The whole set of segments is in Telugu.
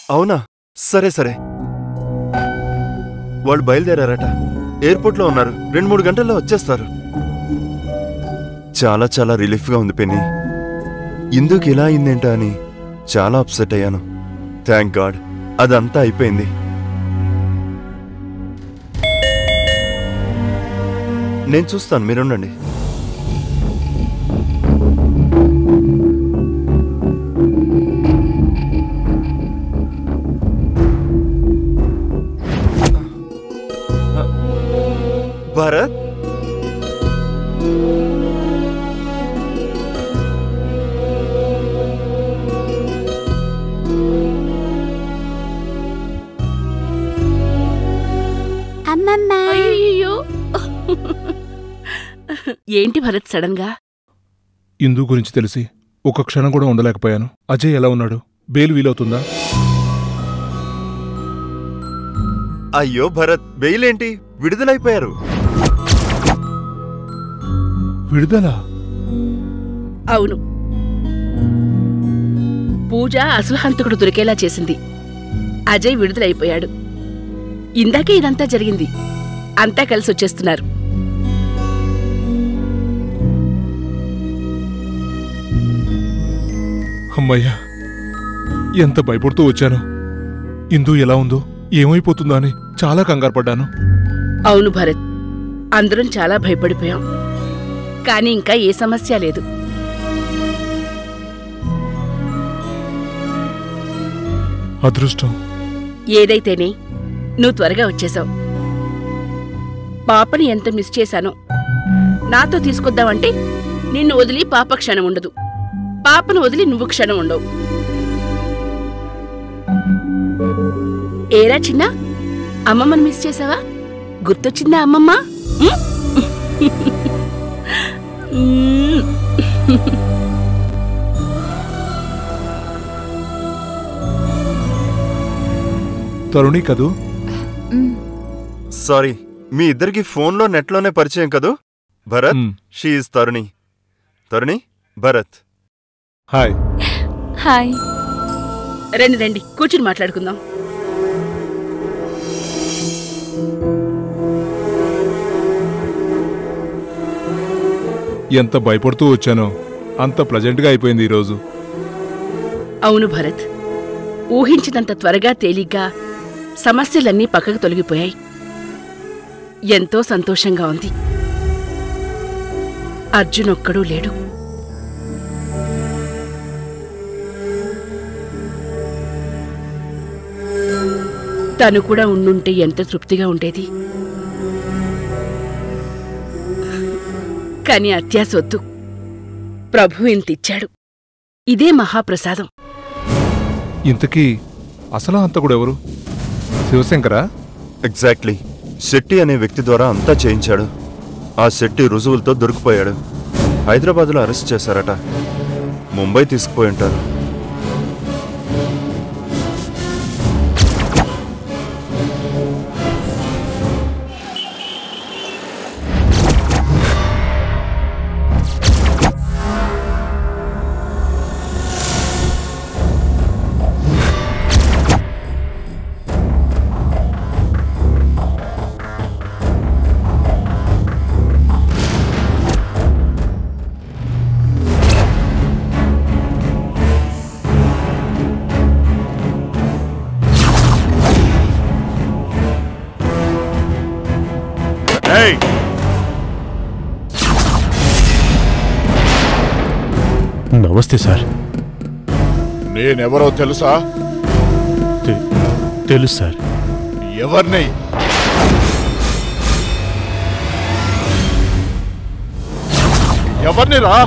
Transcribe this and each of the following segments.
అవునా సరే సరే వాళ్ళు బయలుదేరారట ఎయిర్పోర్ట్లో ఉన్నారు రెండు మూడు గంటల్లో వచ్చేస్తారు చాలా చాలా రిలీఫ్గా ఉంది పెన్ని ఇందుకు ఇలా అయిందేంటా అని చాలా అప్సెట్ అయ్యాను థ్యాంక్ గాడ్ అదంతా అయిపోయింది నేను చూస్తాను మీరుండండి భరత్ అమ్మమ్మ అయ్యో ఏంటి భరత్ సడన్ గా ఇందు గురించి తెలిసి ఒక క్షణం కూడా ఉండలేకపోయాను అజయ్ ఎలా ఉన్నాడు బెయిల్ వీలవుతుందా అయ్యో భరత్ బెయిల్ ఏంటి విడుదలైపోయారు విడుదల అవును పూజ అసలు హంతకుడు దొరికేలా చేసింది అజయ్ విడుదలైపోయాడు ఇందాకే ఇదంతా జరిగింది అంతా కలిసి వచ్చేస్తున్నారు అమ్మయ్యా ఎంత భయపడుతూ వచ్చాను ఇందు ఎలా ఉందో ఏమైపోతుందో అని చాలా కంగారు పడ్డాను అవును భరత్ అందరం చాలా భయపడిపోయాం కానీ ఇంకా ఏ సమస్య లేదు అదృష్టం ఏదైతేనే నువ్వు త్వరగా వచ్చేశావు పాపని ఎంత మిస్ చేశానో నాతో తీసుకొద్దామంటే నిన్ను వదిలి పాప క్షణం ఉండదు పాపను వదిలి నువ్వు క్షణం ఉండవు ఏరా చిన్న అమ్మమ్మని మిస్ చేసావా గుర్తొచ్చిందా అమ్మమ్మ ఉం? ఉం. తరుణి కదూ సారీ మీ ఇద్దరికి ఫోన్లో నెట్లోనే పరిచయం కదూ భరత్ మ్, షీఈ్ తరుణి తరుణి భరత్ హాయ్ హాయ్ రండి రండి కూర్చుని మాట్లాడుకుందాం ఎంత భయపడుతూ వచ్చానో అంత ప్లజెంట్గా అయిపోయింది ఈరోజు అవును భరత్ ఊహించినంత త్వరగా తేలిగ్గా సమస్యలన్నీ పక్కకు తొలగిపోయాయి ఎంతో సంతోషంగా ఉంది అర్జున్ ఒక్కడూ లేడు తను కూడా ఉండుంటే ఎంత తృప్తిగా ఉండేది కాని అత్యాశ వద్దు ప్రభు ఇంతిచ్చాడు ఇదే మహాప్రసాదం ఇంతకీ అసలు హంతకుడు ఎవరు శివశంకరా ఎగ్జాక్ట్లీ శెట్టి అనే వ్యక్తి ద్వారా అంతా చేయించాడు ఆ శెట్టి రుజువులతో దొరికిపోయాడు హైదరాబాద్లో అరెస్ట్ చేశారట ముంబై తీసుకుపోయి ఉంటారు ఏయ్! నమస్తే సార్ నేనెవరో తెలుసా తె- తెలుసు సార్ ఎవరిని ఎవరిని రా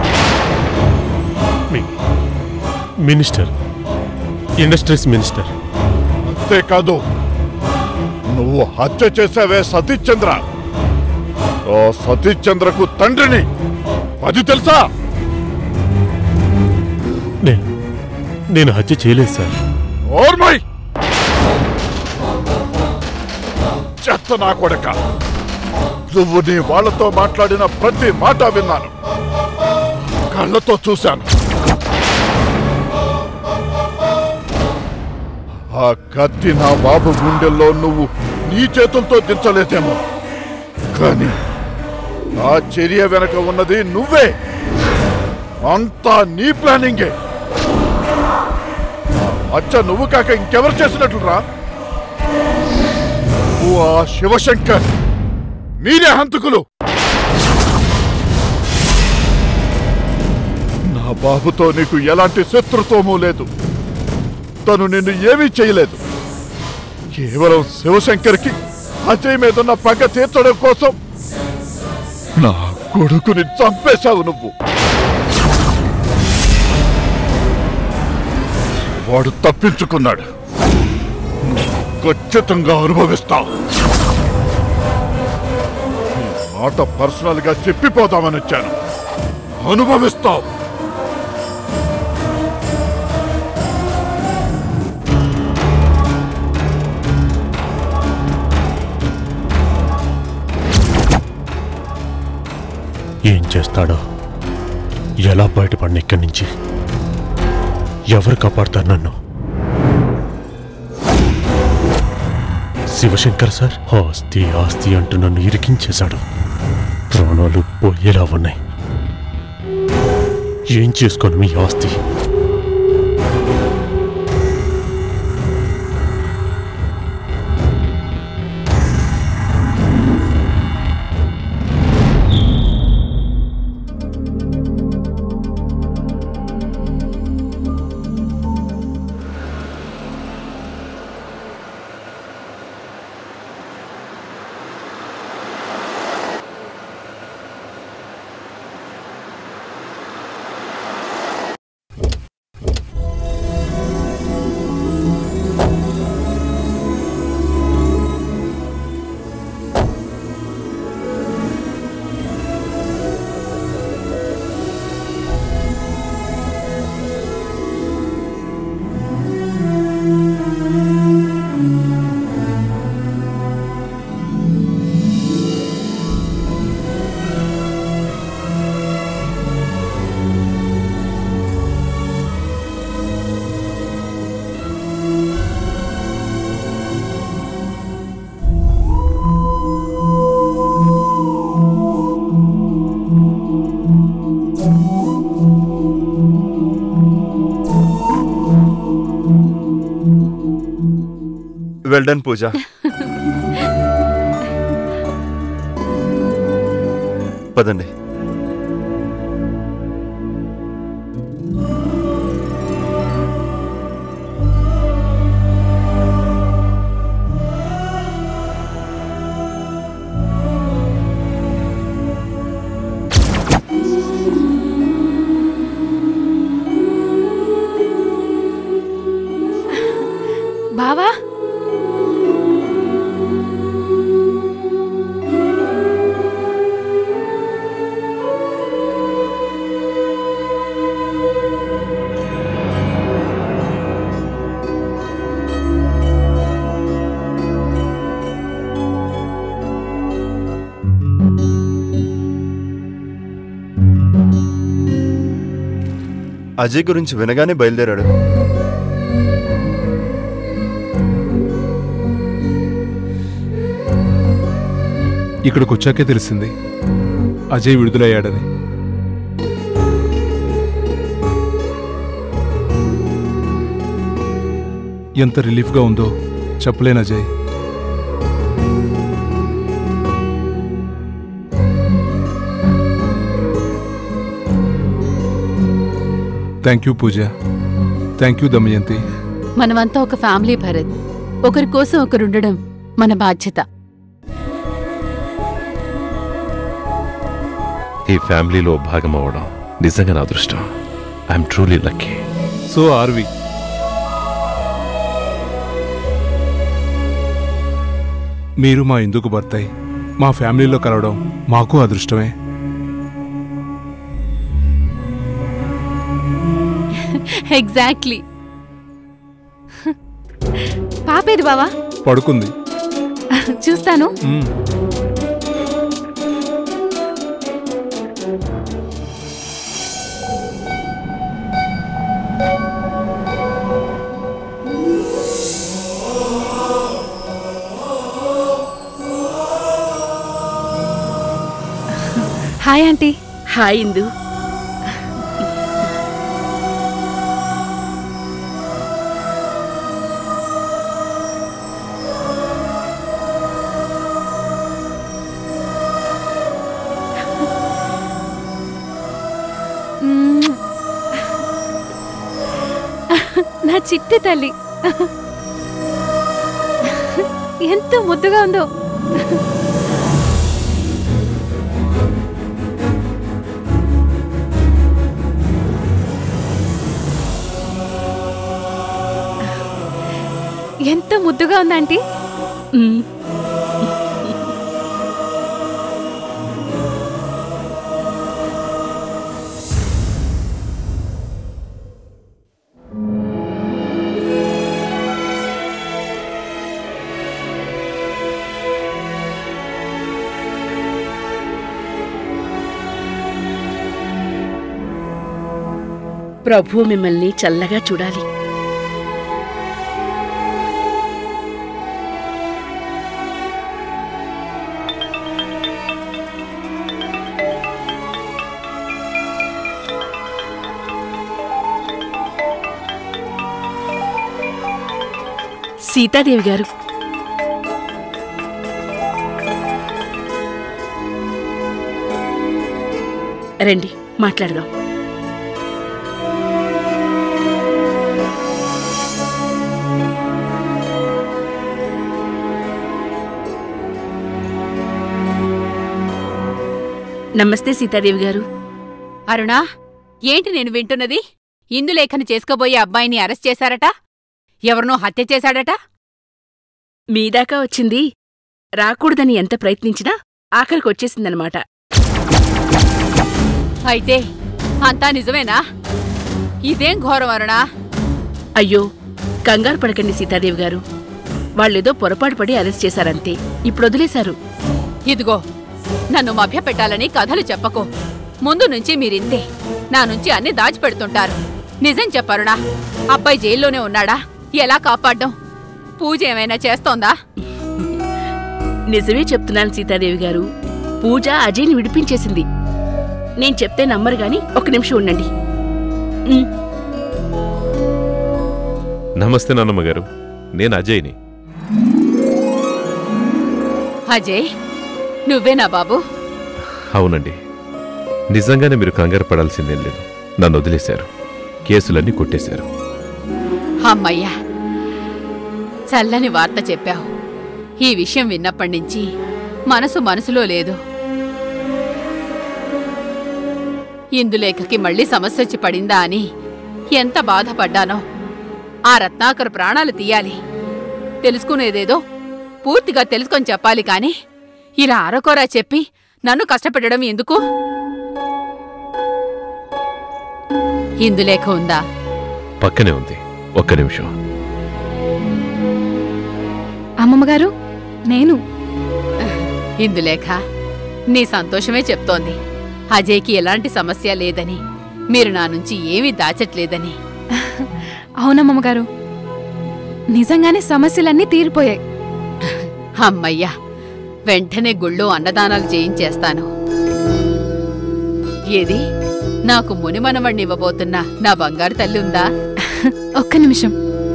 మీ మినిస్టర్ ఇండస్ట్రీస్ మినిస్టర్ అంతేకాదు నువ్వు హత్య చేసావే సతీష్ చంద్ర ఓ సతీష్ చంద్రకు తండ్రిని అది తెలుసా నేను నేను హత్య చేయలేదు సార్ ఓర్మై చెత్త నా కొడక నువ్వు నీ వాళ్ళతో మాట్లాడిన ప్రతి మాట విన్నాను కళ్ళతో చూశాను ఆ కత్తి నా బాబు గుండెల్లో నువ్వు నీ చేతులతో దించలేదేమో కానీ ఆ చర్య వెనక ఉన్నది నువ్వే అంతా నీ ప్లానింగే ఆ హత్య నువ్వు కాక ఇంకెవరు చేసినట్లురా నువ్వు ఆ శివశంకర్ మీరే హంతకులు నా బాబుతో నీకు ఎలాంటి శత్రుత్వము లేదు తను నిన్ను ఏమీ చేయలేదు కేవలం శివశంకర్కి అజయ్ మీదున్న పగ తీర్చడం కోసం నా కొడుకుని చంపేశావు నువ్వు వాడు తప్పించుకున్నాడు ఖచ్చితంగా అనుభవిస్తావు ఈ మాట పర్సనల్ గా చెప్పిపోదామని వచ్చాను అనుభవిస్తావు ఏం చేస్తాడో ఎలా బయటపడిన ఇక్కడి నుంచి ఎవరు కాపాడతారు నన్ను శివశంకర్ సార్ ఆస్తి ఆస్తి అంటూ నన్ను ఇరికించేశాడు ప్రాణాలు పోయేలా ఉన్నాయి ఏం చేసుకోను మీ ఆస్తి వెల్ డన్ పూజ పదండి బావా అజయ్ గురించి వినగానే బయలుదేరాడు ఇక్కడికి వచ్చాకే తెలిసింది అజయ్ విడుదలయ్యాడని ఎంత రిలీఫ్గా ఉందో చెప్పలేను Ajay thank you Pooja thank you Damayanti మనమంతా ఒక ఫ్యామిలీ భరత్ ఒకరి కోసం ఒకరుండడం మన బాధ్యత ఈ ఫ్యామిలీలో భాగం అవ్వడం నిజంగా నా అదృష్టం ఐఎమ్ ట్రూలీ లక్కీ సో ఆర్వి మీరు మా ఇందుకు భర్తయి మా ఫ్యామిలీలో కలవడం మాకు అదృష్టమే ఎగ్జాక్ట్లీ పాపేది బావా పడుకుంది చూస్తాను మ్మ్. ఆంటీ హాయ్ ఇందు మ్మ్. నా చిట్టి తల్లి ఎంత ముద్దుగా ఉందో ఎంత ముద్దుగా ఉందంటీ మ్, ప్రభు మిమ్మల్ని చల్లగా చూడాలి సీతాదేవి గారు రండి మాట్లాడదాం నమస్తే సీతాదేవి గారు అరుణా ఏంటి నేను వింటున్నది ఇందులేఖను చేసుకోబోయే అబ్బాయిని అరెస్ట్ చేశారట ఎవరినో హత్య చేశాడట మీదాకా వచ్చింది రాకూడదని ఎంత ప్రయత్నించినా ఆఖరికి వచ్చేసిందనమాట అయితే అంతా నిజమేనా ఇదేం ఘోరం అరుణా అయ్యో కంగారు పడకండి సీతాదేవి గారు వాళ్ళేదో పొరపాటు పడి అరెస్ట్ చేశారంతే ఇప్పుడు వదిలేశారు ఇదిగో నన్ను మభ్యపెట్టాలని కథలు చెప్పకో ముందు నుంచి మీరింతే నా నుంచి అన్ని దాచిపెడుతుంటారు నిజం చెప్పరునా అబ్బాయి జైల్లోనే ఉన్నాడా ఎలా కాపాడ్డం పూజ ఏమైనా చేస్తోందా నిజమే చెప్తున్నాను సీతాదేవి గారు పూజ అజయ్ని విడిపించేసింది నేను చెప్తే నమ్మరు గాని ఒక నిమిషం ఉండండి ఉమ్, నమస్తే నాన్నమ్మ గారు నేను అజయ్ని అజయ్ నువ్వేనా బాబు అవునండి నిజంగానే మీరు కంగారు పడాల్సిందేం లేదు నన్ను వదిలేశారు కేసులన్నీ కొట్టేశారు అమ్మయ్యా చల్లని వార్త చెప్పావు ఈ విషయం విన్నప్పటి నుంచి మనసు మనసులో లేదు ఇందులేఖకి మళ్ళీ సమస్య వచ్చి పడిందా అని ఎంత బాధపడ్డానో ఆ రత్నాకర్ ప్రాణాలు తీయాలి తెలుసుకునేదేదో పూర్తిగా తెలుసుకొని చెప్పాలి కాని ఇలా అరకొరా చెప్పి నన్ను కష్టపెట్టడం ఎందుకు ఇందులేఖ ఉందా పక్కనే ఉంది ఒక్క నిమిషం అమ్మమ్మగారు నేను ఇందులేఖ నీ సంతోషమే చెప్తోంది అజయ్కి ఎలాంటి సమస్య లేదని మీరు నా నుంచి ఏమీ దాచట్లేదని అవునమ్మమ్మగారు నిజంగానే సమస్యలన్నీ తీరిపోయాయి అమ్మయ్యా వెంటనే గుళ్ళో అన్నదానాలు చేయించేస్తాను ఏది నాకు మునిమనవణ్ణి ఇవ్వబోతున్న నా బంగారు తల్లి ఉందా ఒక్క నిమిషం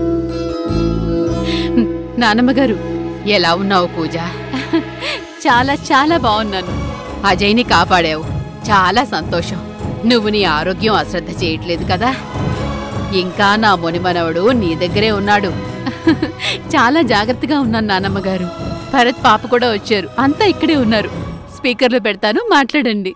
నానమ్మగారు ఎలా ఉన్నావు పూజ చాలా చాలా బాగున్నాను అజయ్ని కాపాడావు చాలా సంతోషం నువ్వు నీ ఆరోగ్యం అశ్రద్ధ చేయట్లేదు కదా ఇంకా నా మునిమనవడు నీ దగ్గరే ఉన్నాడు చాలా జాగ్రత్తగా ఉన్నాను నానమ్మగారు భరత్ పాప కూడా వచ్చారు అంతా ఇక్కడే ఉన్నారు స్పీకర్లో పెడతాను మాట్లాడండి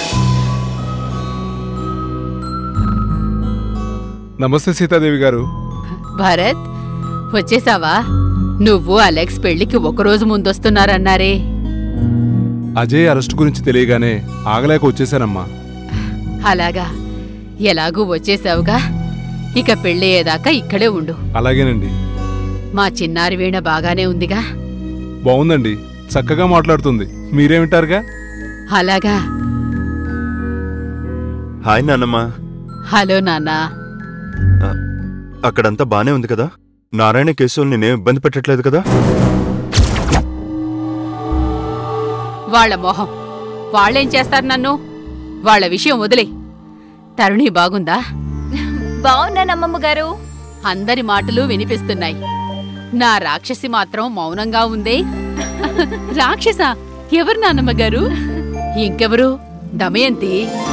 నమస్తే సీతాదేవి గారు భరత్ వచ్చేసావా నువ్వు అలెక్స్ పెళ్లికి ఒకరోజు ముందొస్తున్నారన్నారే అజయ్ అరెస్ట్ గురించి తెలియగానే ఆగలేక వచ్చేసానమ్మా అలాగా ఎలాగూ వచ్చేసావుగా ఇక పెళ్ళయ్యేదాకా ఇక్కడే ఉండు అలాగేనండి మా చిన్నారి వీణ బాగానే ఉందిగా బాగుందండి చక్కగా మాట్లాడుతుంది మీరే వింటారుగా అలాగా హాయ్ నాన్నమ్మ హలో నాన్నా అక్కడంతా బానే ఉంది కదా నారాయణ కేసులు నేనేం ఇబ్బంది పెట్టట్లేదు కదా వాళ్ళ మొహం వాళ్ళేం చేస్తారు నన్ను వాళ్ళ విషయం వదిలే తరుణి బాగుందా బాగున్నానమ్మమ్మ గారు అందరి మాటలు వినిపిస్తున్నాయి నా రాక్షసి మాత్రం మౌనంగా ఉందే రాక్షస ఎవరు నాన్నమ్మ గారు ఇంకెవరు దమయంతి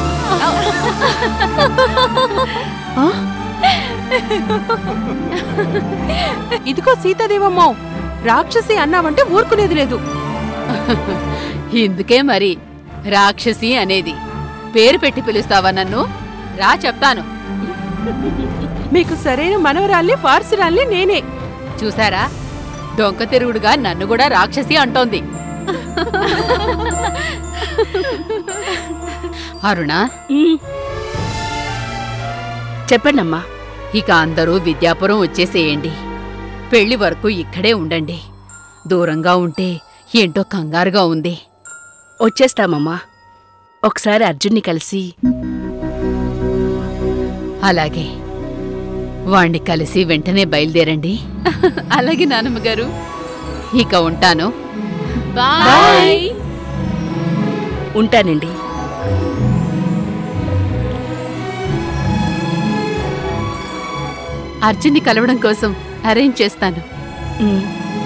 ఇదిగో సీతాదేవమ్మ రాక్షసి అన్నావంటే ఊరుకునేది లేదు ఇందుకే మరి రాక్షసి అనేది పేరు పెట్టి పిలుస్తావా నన్ను రా చెప్తాను మీకు సరైన మనవరాల్ని ఫార్సురాల్ని నేనే చూసారా డొంక తిరుగుడుగా నన్ను కూడా రాక్షసి అంటోంది అరుణ ఉమ్. చెప్పండమ్మా ఇక అందరూ విద్యాపురం వచ్చేసేయండి పెళ్లి వరకు ఇక్కడే ఉండండి దూరంగా ఉంటే ఏంటో కంగారుగా ఉంది వచ్చేస్తామమ్మా ఒకసారి అర్జున్ని కలిసి అలాగే వాణ్ణి కలిసి వెంటనే బయలుదేరండి అలాగే నాన్నమ్మ గారు ఇక ఉంటాను బాయ్ ఉంటానండి అర్జున్ని కలవడం కోసం అరేంజ్ చేస్తాను ఉమ్.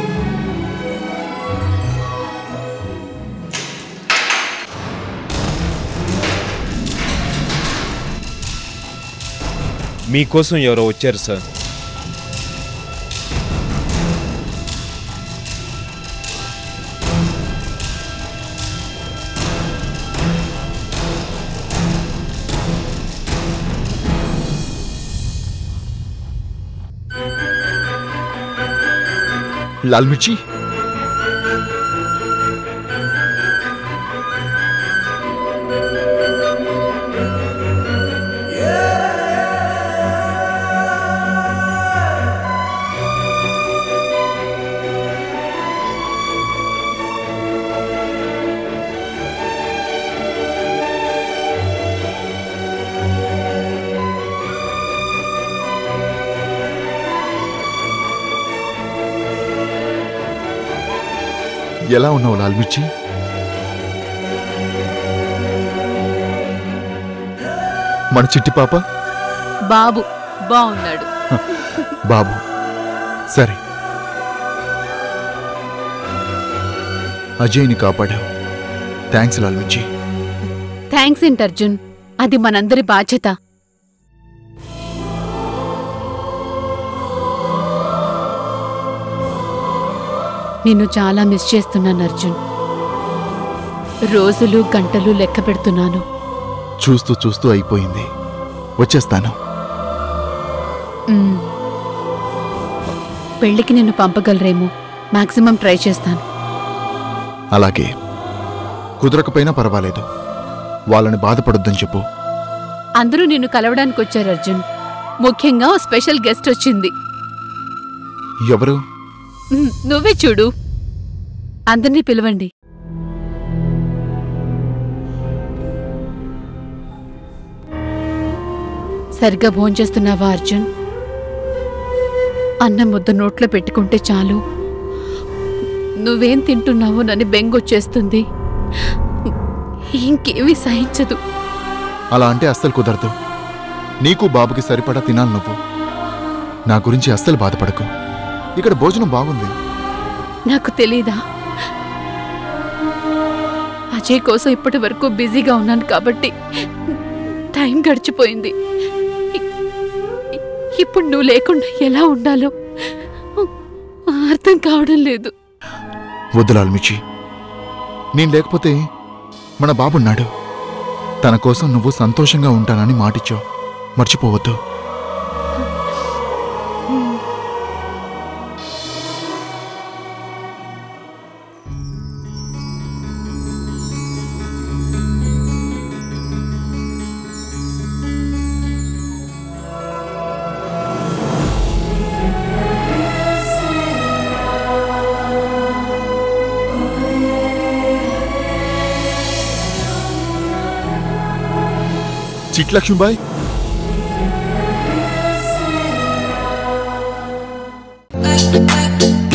మీకోసం ఎవరో వచ్చారు సార్ లాల్ మిర్చి ఎలా ఉన్నావు లాల్ మిర్చి మన చిట్టి పాప బాబు బాగున్నాడు బాబు సరే అజయ్ని కాపాడావు థ్యాంక్స్ లాల్ మిర్చి థ్యాంక్స్ ఏంటి అర్జున్ అది మనందరి బాధ్యత నిన్ను చాలా మిస్ చేస్తున్నాను అర్జున్ రోజులు గంటలు లెక్క పెడుతున్నాను చూస్తూ చూస్తూ అయిపోయింది వచ్చేస్తాను మ్మ్. పెళ్లికి నిన్ను పంపగలరేమో మాక్సిమం ట్రై చేస్తాను అలాగే కుదరకపోయినా పర్వాలేదు వాళ్ళని బాధపడొద్దని చెప్పు అందరూ నిన్ను కలవడానికి వచ్చారు అర్జున్ ముఖ్యంగా ఓ స్పెషల్ గెస్ట్ వచ్చింది ఎవరు మ్మ్, నువ్వే చూడు అందరినీ పిలవండి సరిగ్గా భోంచేస్తున్నావా అర్జున్ అన్నం ముద్ద నోట్లో పెట్టుకుంటే చాలు నువ్వేం తింటున్నావో నన్ను బెంగొచ్చేస్తుంది ఇంకేమీ సహించదు అలా అంటే అస్సలు కుదరదు నీకు బాబుకి సరిపడా తినాలి నువ్వు నా గురించి అస్సలు బాధపడకు ఇక్కడ భోజనం బాగుంది నాకు తెలీదా అజయ్ కోసం ఇప్పటి వరకు బిజీగా ఉన్నాను కాబట్టి టైం గడిచిపోయింది ఇ- ఇ- ఇప్పుడు నువ్వు లేకుండా ఎలా ఉండాలో అర్థం కావడం లేదు వద్దులాల్మిచి నేను లేకపోతే మన బాబున్నాడు తన కోసం నువ్వు సంతోషంగా ఉంటానని మాటిచ్చావు మర్చిపోవద్దు చిట్లక్ష్మిబాయ్ Thank you.